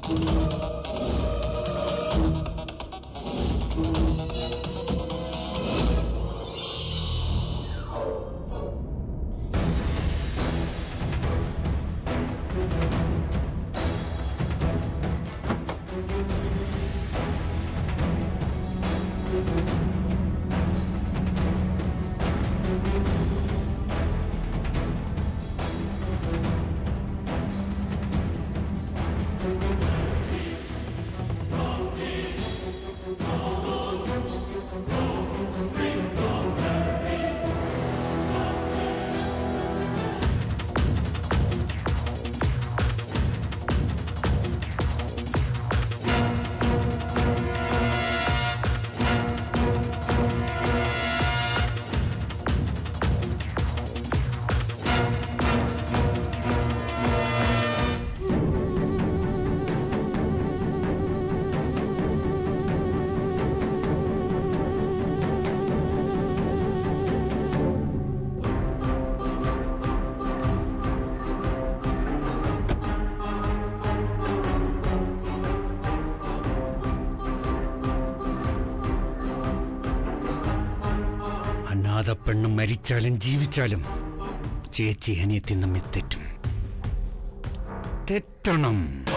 അനാഥ പെണ്ണ് മരിച്ചാലും ജീവിച്ചാലും ചേച്ചി അനിയത്തി നമ്മിൽ തെറ്റും തെറ്റണം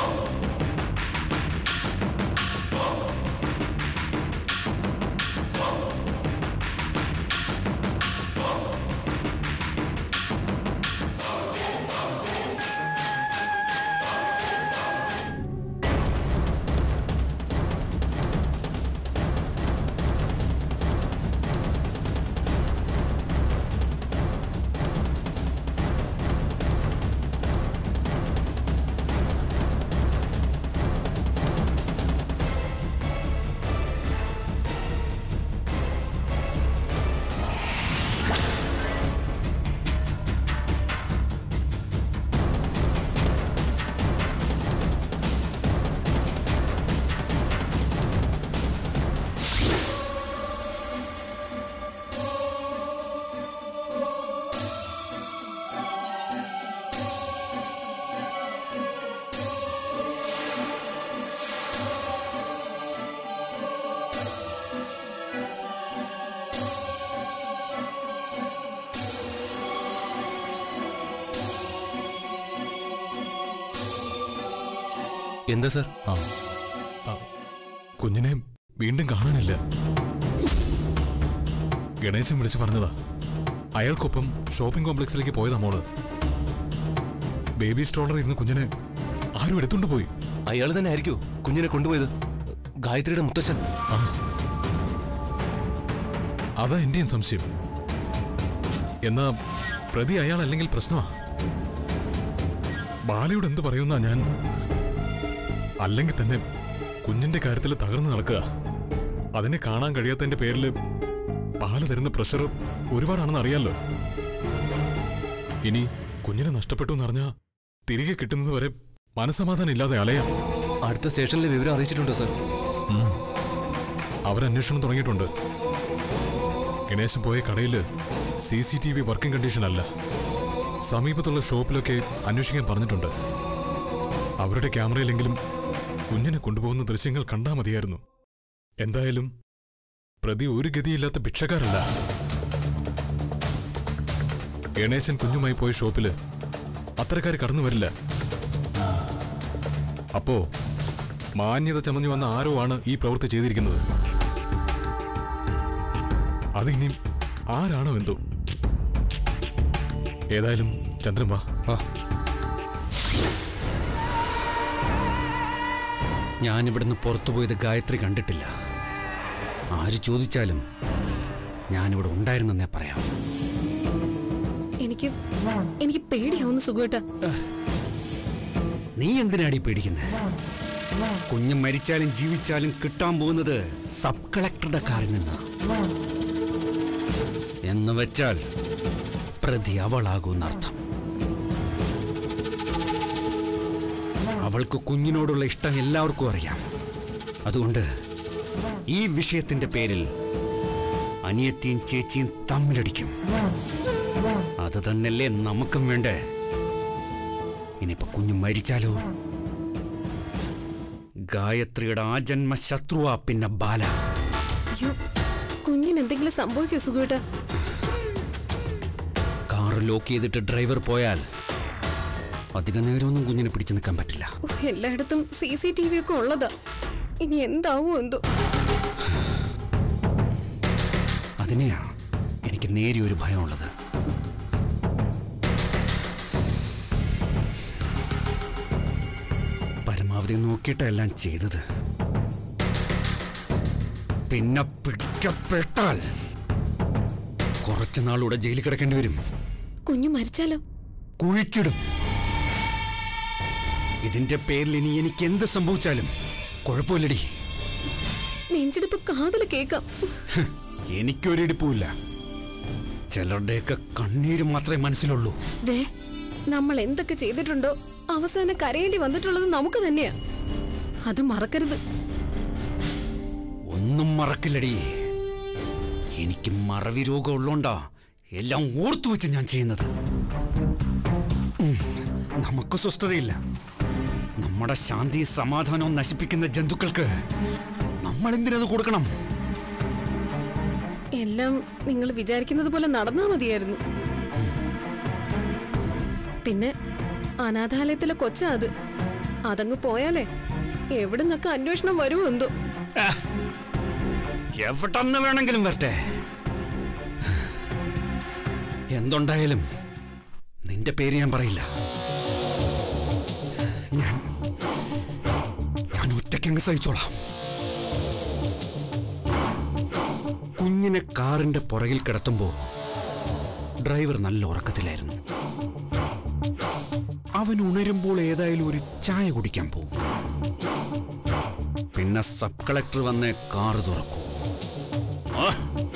എന്താ സാർ ആ ആ, കുഞ്ഞിനെ വീണ്ടും കാണാനില്ല ഗണേശൻ വിളിച്ചു പറഞ്ഞതാ അയാൾക്കൊപ്പം ഷോപ്പിംഗ് കോംപ്ലക്സിലേക്ക് പോയതാ മോള് ബേബി സ്റ്റോളറിൽ ഇരുന്ന് കുഞ്ഞിനെ ആരും എടുത്തുകൊണ്ട് പോയി അയാൾ തന്നെ ആയിരിക്കോ കുഞ്ഞിനെ കൊണ്ടുപോയത് ഗായത്രിയുടെ മുത്തച്ഛൻ ആ അതാ എന്റെയും സംശയം എന്നാ പ്രതി അയാളല്ലെങ്കിൽ പ്രശ്നമാ ബാലയോട് എന്ത് പറയുന്ന ഞാൻ അല്ലെങ്കിൽ തന്നെ കുഞ്ഞിന്റെ കാര്യത്തിൽ തകർന്നു നടക്കുക അതിനെ കാണാൻ കഴിയാത്തതിന്റെ പേരിൽ ബാല തരുന്ന പ്രഷർ ഒരുപാടാണെന്ന് അറിയാലോ ഇനി കുഞ്ഞിനെ നഷ്ടപ്പെട്ടു എന്നറിഞ്ഞാ തിരികെ കിട്ടുന്നത് വരെ മനസമാധാനം ഇല്ലാതെ അലയാം അടുത്ത സ്റ്റേഷനിലെ വിവരം അറിയിച്ചിട്ടുണ്ടോ സാർ അവരന്വേഷണം തുടങ്ങിയിട്ടുണ്ട് ഗണേശൻ പോയ കടയിൽ C C T V working condition അല്ല സമീപത്തുള്ള ഷോപ്പിലൊക്കെ അന്വേഷിക്കാൻ പറഞ്ഞിട്ടുണ്ട് അവരുടെ ക്യാമറയിലെങ്കിലും കുഞ്ഞിനെ കൊണ്ടുപോകുന്ന ദൃശ്യങ്ങൾ കണ്ടാ മതിയായിരുന്നു എന്തായാലും പ്രതി ഒരു ഗതിയില്ലാത്ത ഭിക്ഷക്കാരല്ല ഗണേശൻ കുഞ്ഞുമായി പോയ ഷോപ്പില് അത്തരക്കാർ കടന്നു വരില്ല അപ്പോ മാന്യത ചമഞ്ഞു വന്ന ആരോ ആണ് ഈ പ്രവൃത്തി ചെയ്തിരിക്കുന്നത് അതിനി ആരാണോ എന്തോ ഏതായാലും ചന്ദ്രൻ വാ ഞാനിവിടുന്ന് പുറത്തുപോയത് ഗായത്രി കണ്ടിട്ടില്ല ആര് ചോദിച്ചാലും ഞാനിവിടെ ഉണ്ടായിരുന്നെന്നേ പറയാം എനിക്ക് എനിക്ക് പേടിയാവുന്നു സുഖേട്ട നീ എന്തിനാടി പേടിക്കുന്നത് കുഞ്ഞ് മരിച്ചാലും ജീവിച്ചാലും കിട്ടാൻ പോകുന്നത് സബ് കളക്ടറുടെ കാറിൽ നിന്നാ എന്ന് വെച്ചാൽ പ്രതി അവളാകൂന്നർത്ഥം അവൾക്ക് കുഞ്ഞിനോടുള്ള ഇഷ്ടം എല്ലാവർക്കും അറിയാം അതുകൊണ്ട് ഈ വിഷയത്തിന്റെ പേരിൽ അനിയത്തിയും ചേച്ചിയും തമ്മിലടിക്കും അത് തന്നെയല്ലേ നമുക്കും വേണ്ടേ ഇനിയിപ്പോ കുഞ്ഞ് മരിച്ചാലോ ഗായത്രിയുടെ ആജന്മ ശത്രുവാ പിന്നെ ബാല അയ്യോ കുഞ്ഞിന് എന്തെങ്കിലും സംഭവിക്കോ സുഖേട്ടാ കാർ ലോക്ക് ചെയ്തിട്ട് ഡ്രൈവർ പോയാൽ അധിക നേരമൊന്നും കുഞ്ഞിനെ പിടിച്ചു നിൽക്കാൻ പറ്റില്ല ഓ, എല്ലായിടത്തും സി സി ടി വി ഒക്കെ ഉള്ളതാ ഇനി എന്താവോ എന്തോ അതിനെയാ എനിക്ക് നേരിയൊരു ഭയമുള്ളത് പരമാവധി നോക്കിയിട്ടെല്ലാം ചെയ്തത് പിന്നെ പിടിക്കപ്പെട്ടാൽ കുറച്ചു നാളൂടെ ജയിലിൽ കിടക്കേണ്ടി വരും കുഞ്ഞു മരിച്ചാലോ കുഴിച്ചിടും ഇതിന്റെ പേരിൽ ഇനി എനിക്ക് എന്ത് സംഭവിച്ചാലും കുഴപ്പമില്ലടി നെഞ്ചിടിപ്പ് കാതില് കേക്കാം എനിക്കൊരിടിപ്പുമില്ല ചിലരുടെയൊക്കെ കണ്ണീര് മാത്രമേ മനസ്സിലുള്ളൂ ദേ നമ്മൾ എന്തൊക്കെ ചെയ്തിട്ടുണ്ടോ അവസാനം കരയേണ്ടി വന്നിട്ടുള്ളത് നമുക്ക് തന്നെയാ അത് മറക്കരുത് ഒന്നും മറക്കില്ലടി എനിക്ക് മറവി രോഗം ഉള്ളോണ്ടാ എല്ലാം ഓർത്തു വെച്ച് ഞാൻ ചെയ്യുന്നത് ഉം, നമുക്ക് സ്വസ്ഥതയില്ല നമ്മുടെ ശാന്തി സമാധാനവും നശിപ്പിക്കുന്ന ജന്തുക്കൾക്ക് നമ്മൾ എന്തിനത് കൊടുക്കണം എല്ലാം നിങ്ങൾ വിചാരിക്കുന്നത് പോലെ നടന്നാ മതിയായിരുന്നു പിന്നെ അനാഥാലയത്തിലെ കൊച്ചാ അത് അതങ്ങ് പോയാലേ എവിടുന്നൊക്കെ അന്വേഷണം വരുമോ എന്തോ എവിടെന്ന് വേണമെങ്കിലും വരട്ടെ എന്തുണ്ടായാലും നിന്റെ പേര് ഞാൻ പറയില്ല ഞാൻ ഞാൻ ഒറ്റയ്ക്കങ്ങ് സഹിച്ചോളാം കുഞ്ഞിനെ കാറിന്റെ പുറകിൽ കിടത്തുമ്പോ ഡ്രൈവർ നല്ല ഉറക്കത്തിലായിരുന്നു അവൻ ഉണരുമ്പോൾ ഏതായാലും ഒരു ചായ കുടിക്കാൻ പോകും പിന്നെ സബ് കളക്ടർ വന്ന് കാറ് തുറക്കൂ ആ.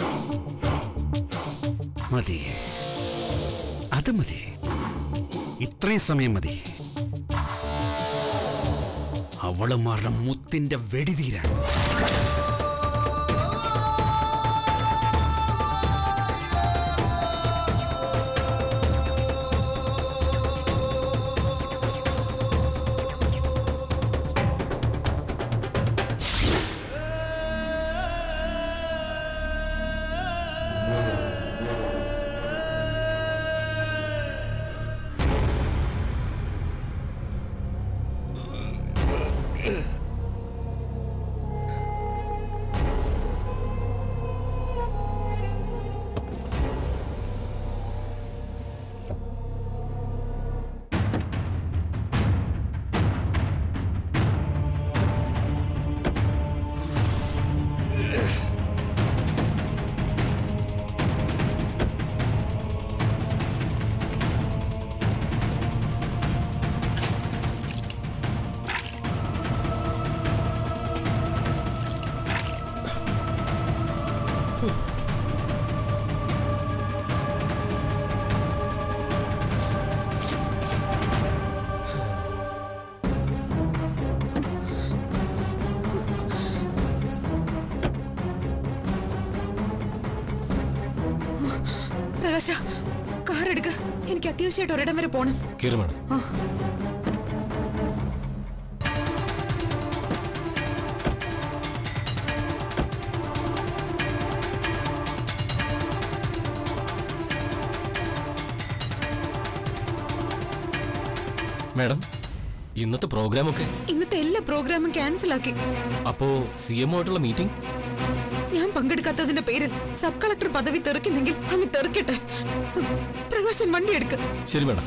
മതി അത് മതി ഇത്രയും സമയം മതി അവളുമാരുടെ മുത്തിന്റെ വെടി തീരാൻ പ്രകാശ കാർ എടുക്ക എനിക്ക് അത്യാവശ്യമായിട്ട് ഒരിടം വരെ പോണം കയറി മാഡം മാഡം ഇന്നത്തെ പ്രോഗ്രാമൊക്കെ ഇന്നത്തെ എല്ലാ പ്രോഗ്രാമും ക്യാൻസൽ ആക്കി അപ്പോ സി എം ആയിട്ടുള്ള മീറ്റിംഗ് ഞാൻ പങ്കെടുക്കാത്തതിന്റെ പേരിൽ സബ് കളക്ടർ പദവി തെറിക്കുന്നെങ്കിൽ അങ്ങ് തെറിക്കട്ടെ പ്രകാശൻ വണ്ടി എടുക്ക ശരി മാഡം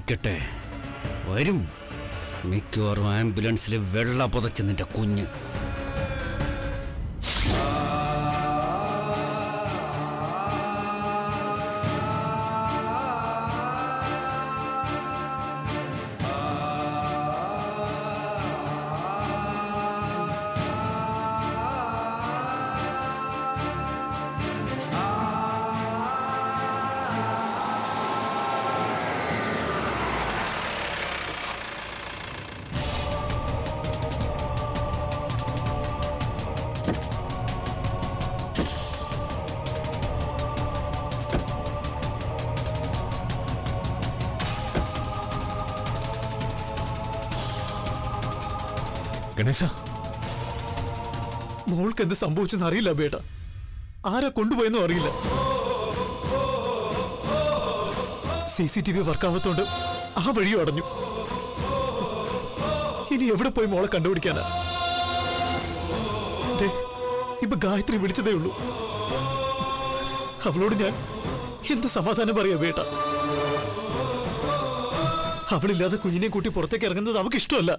കാത്തിരിക്കട്ടെ വരും മിക്കവാറും ആംബുലൻസിൽ വെള്ള പുതച്ച് നിന്റെ കുഞ്ഞ് ഗണേശ മോൾക്ക് എന്ത് സംഭവിച്ചെന്ന് അറിയില്ല ബേട്ട ആരാ കൊണ്ടുപോയെന്നും അറിയില്ല സി സി ടി വി വർക്കാവാത്തോണ്ട് ആ വഴിയും അടഞ്ഞു ഇനി എവിടെ പോയി മോളെ കണ്ടുപിടിക്കാനാ ദേ, ഇപ്പൊ ഗായത്രി വിളിച്ചതേ ഉള്ളൂ അവളോട് ഞാൻ എന്ത് സമാധാനം പറയാ ബേട്ട അവളില്ലാതെ കുഞ്ഞിനെ കൂട്ടി പുറത്തേക്ക് ഇറങ്ങുന്നത് അവൾക്ക് ഇഷ്ടമല്ല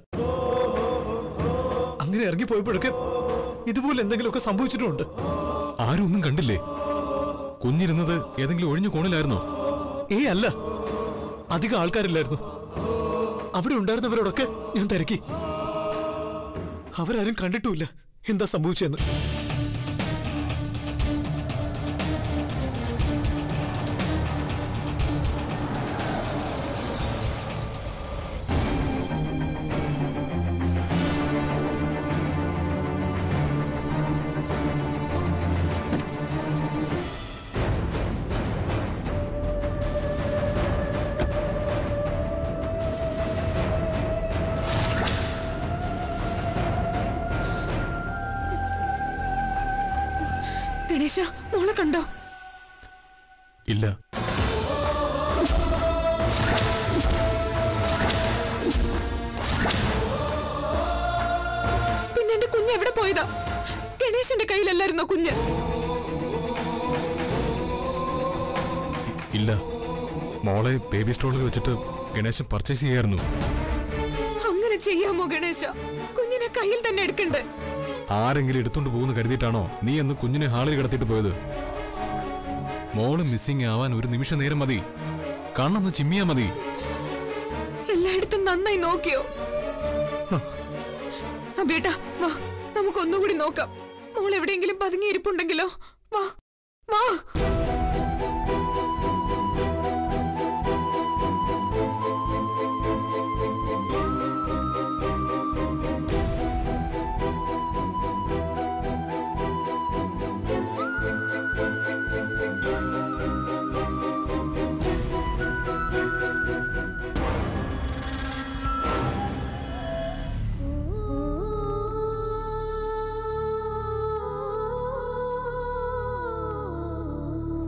അങ്ങനെ ഇറങ്ങിപ്പോയപ്പോഴൊക്കെ ഇതുപോലെ എന്തെങ്കിലുമൊക്കെ സംഭവിച്ചിട്ടുമുണ്ട് ആരും ഒന്നും കണ്ടില്ലേ കുഞ്ഞിരുന്നത് ഏതെങ്കിലും ഒഴിഞ്ഞു കോണിലായിരുന്നോ ഏ അല്ല അധികം ആൾക്കാരില്ലായിരുന്നു അവിടെ ഉണ്ടായിരുന്നവരോടൊക്കെ ഞാൻ തിരക്കി അവരാരും കണ്ടിട്ടുമില്ല എന്താ സംഭവിച്ചെന്ന് ഗണേശ മോളെ കണ്ടോ ഇല്ല പിന്നെ എന്റെ കുഞ്ഞ് എവിടെ പോയതാ ഗണേശന്റെ കയ്യിലല്ലായിരുന്നോ കുഞ്ഞ് ഇല്ല മോളെ ബേബി സ്റ്റോളിൽ വെച്ചിട്ട് ഗണേശൻ പർച്ചേസ് ചെയ്യായിരുന്നു അങ്ങനെ ചെയ്യാമോ ഗണേശ കുഞ്ഞിനെ കയ്യിൽ തന്നെ എടുക്കണ്ടേ ആരെങ്കിലും എടുത്തോണ്ട് പോകുന്നു കരുതിയിട്ടാണോ നീ അന്ന് കുഞ്ഞിനെ ഹാളിൽ കിടത്തിയിട്ട് പോയത് മോള് മിസ്സിംഗ് ആവാൻ ഒരു നിമിഷ നേരം മതി കണ്ണൊന്ന് ചിമ്മിയാ മതി എല്ലായിടത്തും നന്നായി നോക്കിയോ അബേട്ടാ വാ നമുക്ക് ഒന്നുകൂടി നോക്കാം മോൾ എവിടെയെങ്കിലും പതുങ്ങിയിരിപ്പുണ്ടെങ്കിലോ വാ വാ ഓ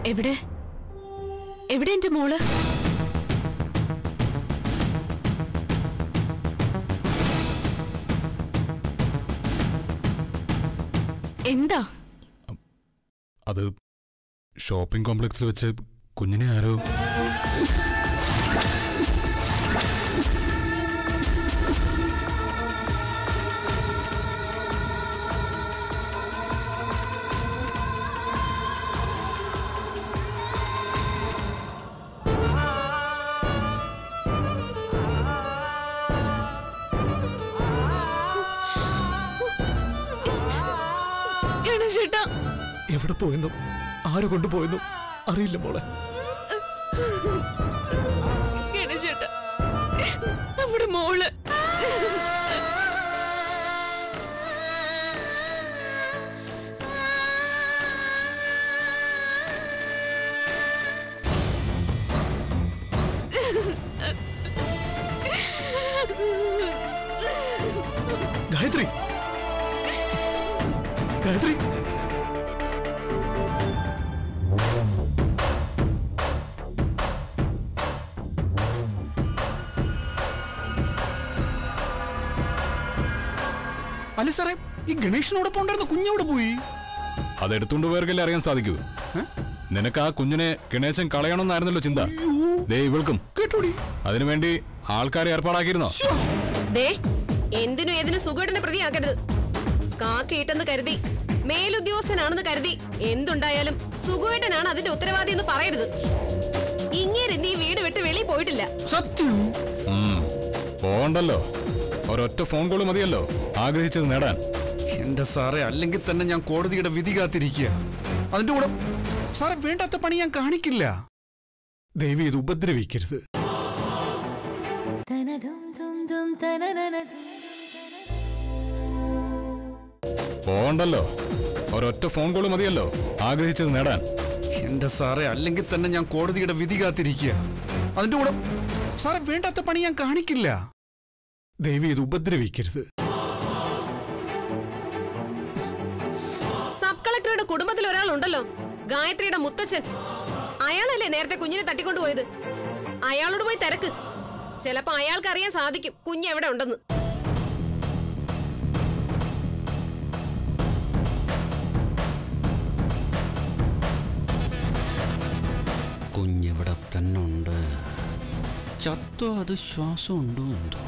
എവിടെ എവിടെ എന്റെ മോള് എന്താ അത് ഷോപ്പിംഗ് കോംപ്ലക്സിൽ വെച്ച് കുഞ്ഞിനെ ആരോ ഗണേശേട്ടാ എവിടെ പോയെന്നും ആര് കൊണ്ടുപോയെന്നും അറിയില്ല മോളെ ഗണേശേട്ടാ നമ്മുടെ മോള് ഗായത്രി ഗായത്രി അല്ല സാറേ ഈ ഗണേഷിനോടൊപ്പം ഉണ്ടായിരുന്ന കുഞ്ഞവിടെ പോയി അതെടുത്തുകൊണ്ട് പോയവർക്കല്ലേ അറിയാൻ സാധിക്കൂ നിനക്ക് ആ കുഞ്ഞിനെ ഗണേശൻ കളയണമെന്നായിരുന്നല്ലോ ചിന്ത ദേ ഇവൾക്കും കേട്ടോടി അതിനുവേണ്ടി ആൾക്കാരെ ഏർപ്പാടാക്കിയിരുന്നോ ദേ എന്തിനും ഏതിനും സുഖേട്ടനെ പ്രതിയാക്കരുത് കാക്കയിട്ടെന്ന് കരുതി മേലുദ്യോഗസ്ഥനാണെന്ന് കരുതി എന്തുണ്ടായാലും സുഖേട്ടനാണ് അതിന്റെ ഉത്തരവാദി എന്ന് പറയരുത് ഇങ്ങനെ നീ വീട് വിട്ട് വെളിയിൽ പോയിട്ടില്ല സത്യം ഉം. പോണ്ടല്ലോ ഒരൊറ്റ ഫോൺ കോൾ മതിയല്ലോ ആഗ്രഹിച്ചത് നേടാൻ എന്റെ സാറേ അല്ലെങ്കിൽ തന്നെ ഞാൻ കോടതിയുടെ വിധി കാത്തിരിക്കുക അതിന്റെ കൂടെ സാറേ വേണ്ടാത്ത പണി ഞാൻ കാണിക്കില്ല ദയവ് ഇത് ഉപദ്രവിക്കരുത് പോണ്ടല്ലോ ഒരൊറ്റ ഫോൺ കോൾ മതിയല്ലോ ആഗ്രഹിച്ചത് നേടാൻ എന്റെ സാറേ അല്ലെങ്കിൽ തന്നെ ഞാൻ കോടതിയുടെ വിധി കാത്തിരിക്കുക അതിന്റെ കൂടെ സാറേ വേണ്ടാത്ത പണി ഞാൻ കാണിക്കില്ല ദയവ് ഇത് ഉപദ്രവിക്കരുത് സബ് കളക്ടറുടെ കുടുംബത്തിൽ ഒരാളുണ്ടല്ലോ ഗായത്രിയുടെ മുത്തച്ഛൻ അയാളല്ലേ നേരത്തെ കുഞ്ഞിനെ തട്ടിക്കൊണ്ടുപോയത് അയാളോട് പോയി തിരക്ക് ചിലപ്പോ അയാൾക്ക് അറിയാൻ സാധിക്കും കുഞ്ഞ് എവിടെ ഉണ്ടെന്ന് കുഞ്ഞിവിടെ തന്നെ ഉണ്ട് ചത്തോ അത് ശ്വാസം ഉണ്ടോ എന്തോ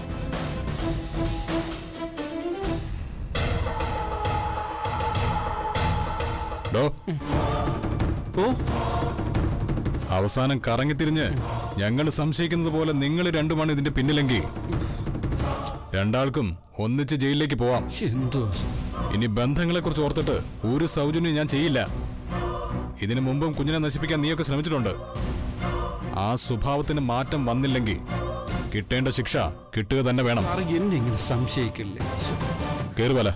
ഡോ ഓ അവസാനം കറങ്ങിത്തിരിഞ്ഞ് ഞങ്ങൾ സംശയിക്കുന്നത് പോലെ നിങ്ങൾ രണ്ടുമാണ് ഇതിന്റെ പിന്നിലെങ്കിൽ രണ്ടാൾക്കും ഒന്നിച്ച് ജയിലിലേക്ക് പോവാം എന്തോ ഇനി ബന്ധങ്ങളെക്കുറിച്ച് ഓർത്തിട്ട് ഒരു സൗജന്യം ഞാൻ ചെയ്യില്ല ഇതിനു മുമ്പും കുഞ്ഞിനെ നശിപ്പിക്കാൻ നീയൊക്കെ ശ്രമിച്ചിട്ടുണ്ട് ആ സ്വഭാവത്തിന് മാറ്റം വന്നില്ലെങ്കിൽ കിട്ടേണ്ട ശിക്ഷ കിട്ടുക തന്നെ വേണം സാറ് എന്നെ ഇങ്ങനെ സംശയിക്കില്ലേ ശ്ശെ. കേറുവല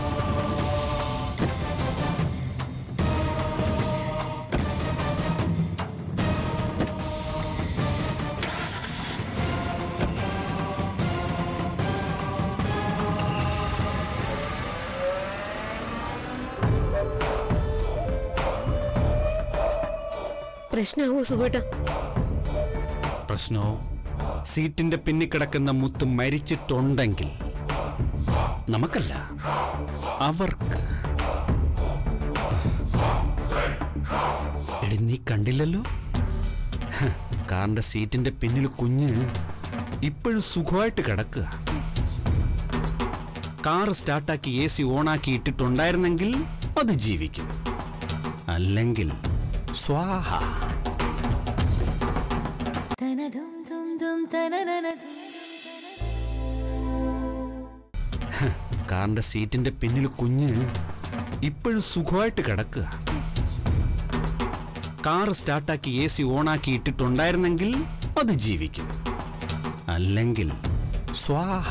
പ്രശ്നമാവോ സുഖേട്ടാ പ്രശ്നോ സീറ്റിന്റെ പിന്നിൽ കിടക്കുന്ന മുത്ത് മരിച്ചിട്ടുണ്ടെങ്കിൽ നമുക്കല്ല അവർക്ക് എടി നീ കണ്ടില്ലല്ലോ ഹ, കാറിന്റെ സീറ്റിന്റെ പിന്നിൽ കുഞ്ഞ് ഇപ്പോഴും സുഖമായിട്ട് കിടക്കുക കാറ് സ്റ്റാർട്ടാക്കി എ സി ഓണാക്കി ഇട്ടിട്ടുണ്ടായിരുന്നെങ്കിൽ അത് ജീവിക്കും അല്ലെങ്കിൽ സ്വാഹ കാറിന്റെ സീറ്റിന്റെ പിന്നിൽ കുഞ്ഞ് ഇപ്പോഴും സുഖമായിട്ട് കിടക്കുക കാറ് സ്റ്റാർട്ടാക്കി എ സി ഓണാക്കി ഇട്ടിട്ടുണ്ടായിരുന്നെങ്കിൽ അത് ജീവിക്കും അല്ലെങ്കിൽ സ്വാഹ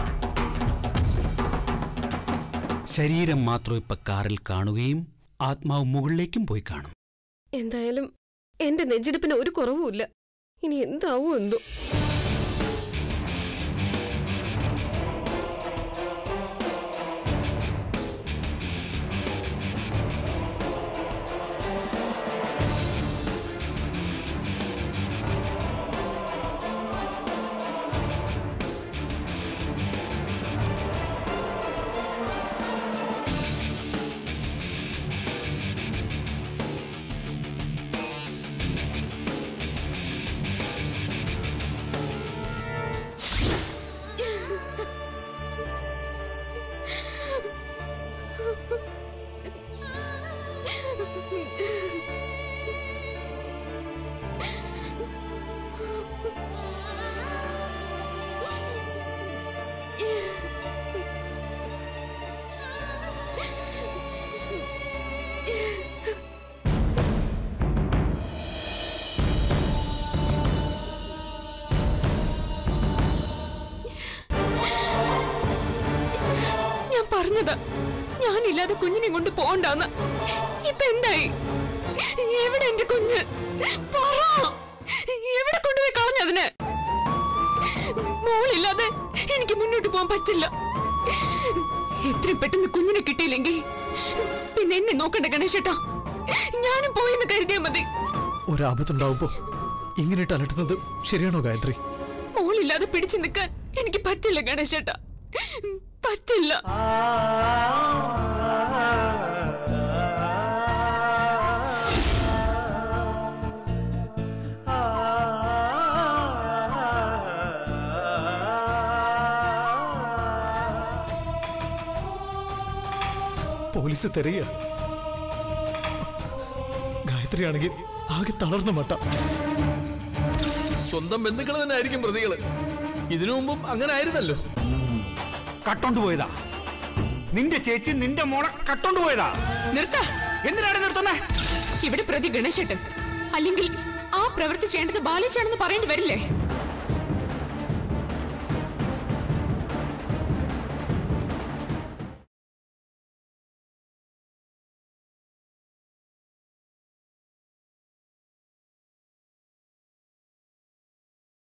ശരീരം മാത്രം ഇപ്പൊ കാറിൽ കാണുകയും ആത്മാവ് മുകളിലേക്കും പോയി കാണും എന്തായാലും എന്റെ നെഞ്ചിടിപ്പിന് ഒരു കുറവുമില്ല ഇനി എന്താവോ എന്തോ പറഞ്ഞതാ ഞാനില്ലാതെ കുഞ്ഞിനെ കൊണ്ട് പോണ്ടാന്ന് ഇപ്പൊ എന്തായി എവിടെ എന്റെ കുഞ്ഞ് പറ എവിടെ കൊണ്ടുപോയി കളഞ്ഞതിന് മോളില്ലാതെ എനിക്ക് മുന്നോട്ട് പോകാൻ പറ്റില്ല എത്രയും പെട്ടെന്ന് കുഞ്ഞിനെ കിട്ടിയില്ലെങ്കിൽ പിന്നെ എന്നെ നോക്കണ്ട ഗണേശേട്ടാ ഞാനും പോയെന്ന് കരുതിയാ മതി ഒരാപത്തുണ്ടാവുമ്പോ ഇങ്ങനെയിട്ട് അലട്ടുന്നത് ശരിയാണോ ഗായത്രി മോളില്ലാതെ പിടിച്ചു നിൽക്കാൻ എനിക്ക് പറ്റില്ല ഗണേശേട്ടാ പറ്റില്ല പോലീസ് തെരയ ഗായത്രി ആണെങ്കിൽ ആകെ തളർന്ന മട്ട സ്വന്തം ബന്ധുക്കൾ തന്നെ ആയിരിക്കും പ്രതികള് ഇതിനു മുമ്പും അങ്ങനെ ആയിരുന്നല്ലോ കട്ടോണ്ട് പോയതാ നിന്റെ ചേച്ചി നിന്റെ മോളെ കട്ടോണ്ട് പോയതാ നിർത്ത എന്തിനാണ് നിർത്തുന്നേ ഇവിടെ പ്രതി ഗണേശേട്ടൻ അല്ലെങ്കിൽ ആ പ്രവൃത്തി ചെയ്യേണ്ടത് ബാലേച്ചാണെന്ന് പറയേണ്ടി വരില്ലേ